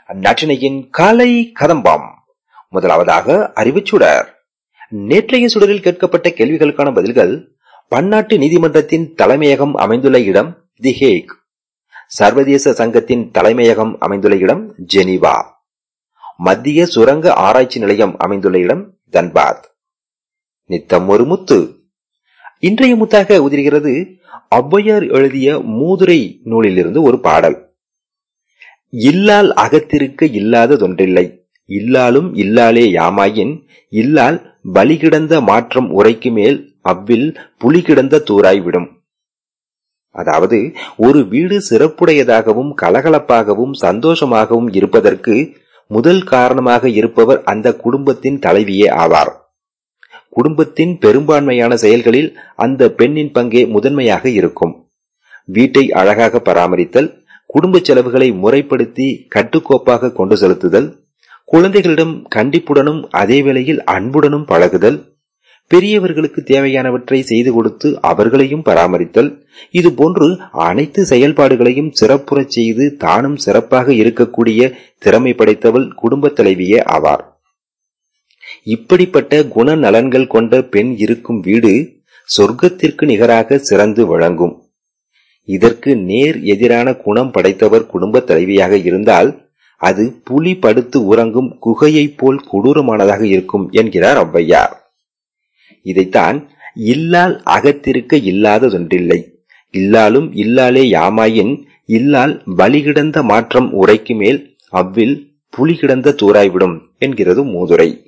நற்றினையின் காலை கதம்பம் முதலாவதாக அறிவுச்சுடர் நேற்றைய சுடரில் கேட்கப்பட்ட கேள்விகளுக்கான பதில்கள் பன்னாட்டு நீதிமன்றத்தின் தலைமையகம் அமைந்துள்ள இடம் தி ஹேக் சர்வதேச சங்கத்தின் தலைமையகம் அமைந்துள்ள இடம் ஜெனீவா மத்திய சுரங்க ஆராய்ச்சி நிலையம் அமைந்துள்ள இடம் தன்பாத் நித்தம் ஒரு முத்து இன்றைய முத்தாக உதிர்கிறது ஔவையார் எழுதிய மூதுரை நூலிலிருந்து ஒரு பாடல் இல்லால் அகத்திருக்க இல்லாததொன்றில்லை இல்லாலும் இல்லாலே யாமாயின் இல்லால் பலி கிடந்த மாற்றம் உரைக்கு மேல் அவ்வில் புலி கிடந்த தூராய் விடும் அதாவது ஒரு வீடு சிறப்புடையதாகவும் கலகலப்பாகவும் சந்தோஷமாகவும் இருப்பதற்கு முதல் காரணமாக இருப்பவர் அந்த குடும்பத்தின் தலைவியே ஆவார் குடும்பத்தின் பெரும்பான்மையான செயல்களில் அந்த பெண்ணின் பங்கே முதன்மையாக இருக்கும் வீட்டை அழகாக பராமரித்தல் குடும்ப செலவுகளை முறைப்படுத்தி கட்டுக்கோப்பாக கொண்டு செலுத்துதல் குழந்தைகளிடம் கண்டிப்புடனும் அதே வேளையில் அன்புடனும் பழகுதல் பெரியவர்களுக்கு தேவையானவற்றை செய்து கொடுத்து அவர்களையும் பராமரித்தல் இது போன்று அனைத்து செயல்பாடுகளையும் சிறப்புறச் செய்து தானும் சிறப்பாக இருக்கக்கூடிய திறமை படைத்தவள் குடும்ப தலைவியே ஆவார் இப்படிப்பட்ட குண நலன்கள் கொண்ட பெண் இருக்கும் வீடு சொர்க்கத்திற்கு நிகராக சிறந்து வழங்கும் இதற்கு நேர் எதிரான குணம் படைத்தவர் குடும்ப தலைவியாக இருந்தால் அது புலி படுத்து உறங்கும் குகையைப் போல் கொடூரமானதாக இருக்கும் என்கிறார் ஔவையார் இதைத்தான் இல்லால் அகத்திருக்க இல்லாததொன்றில்லை இல்லாலும் இல்லாலே யாமாயின் இல்லால் பலிகிடந்த மாற்றம் உரைக்கு மேல் அவ்வில் புலி கிடந்த தூராய்விடும் என்கிறது மூதுரை